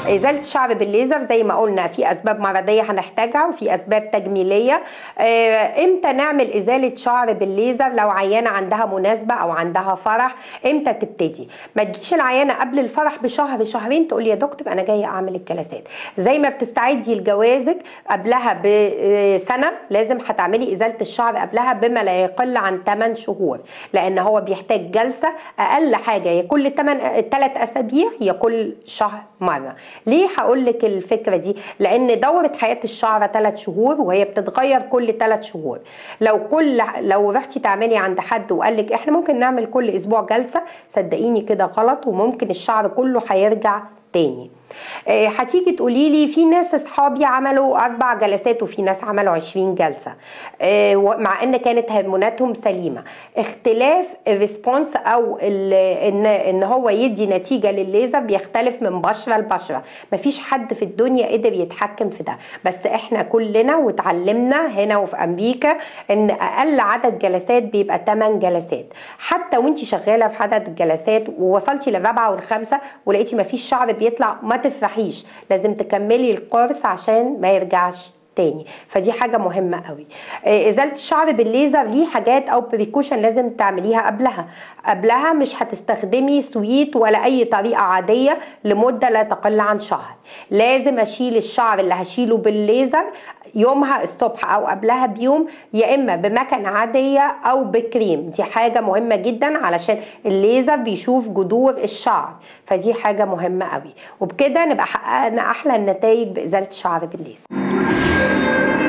ازاله الشعر بالليزر زي ما قلنا في اسباب مرضيه هنحتاجها وفي اسباب تجميليه آه، امتى نعمل ازاله شعر بالليزر لو عيانه عندها مناسبه او عندها فرح امتى تبتدي ما تجيش العيانه قبل الفرح بشهر شهرين تقول يا دكتور انا جايه اعمل الجلسات زي ما بتستعدي لجوازك قبلها بسنه لازم هتعملي ازاله الشعر قبلها بما لا يقل عن 8 شهور لان هو بيحتاج جلسه اقل حاجه يا كل 8 3 اسابيع يا كل شهر مره ليه هقول لك الفكره دي لان دوره حياه الشعر 3 شهور وهي بتتغير كل 3 شهور لو كل لو رحتي تعملي عند حد وقال لك احنا ممكن نعمل كل اسبوع جلسه صدقيني كده غلط وممكن الشعر كله هيرجع تاني آه، هتيجي تقولي لي في ناس اصحابي عملوا اربع جلسات وفي ناس عملوا 20 جلسه آه، مع ان كانت هرموناتهم سليمه اختلاف الريسبونس او ان ان هو يدي نتيجه للليزر بيختلف من بشره لبشره مفيش حد في الدنيا قدر يتحكم في ده بس احنا كلنا واتعلمنا هنا وفي امريكا ان اقل عدد جلسات بيبقى 8 جلسات حتى وانت شغاله في عدد الجلسات ووصلتي للرابعه والخامسه ولقيتي مفيش شعر بيطلع ما تفرحيش لازم تكملي الكورس عشان ما يرجعش تاني فدي حاجه مهمه قوي ازاله الشعر بالليزر ليه حاجات او بريكوشن لازم تعمليها قبلها قبلها مش هتستخدمي سويت ولا اي طريقه عاديه لمده لا تقل عن شهر لازم اشيل الشعر اللي هشيله بالليزر يومها الصبح او قبلها بيوم يا اما بمكنه عاديه او بكريم دي حاجه مهمه جدا علشان الليزر بيشوف جذور الشعر فدي حاجه مهمه قوي وبكده نبقى حققنا احلى النتائج بازاله الشعر بالليزر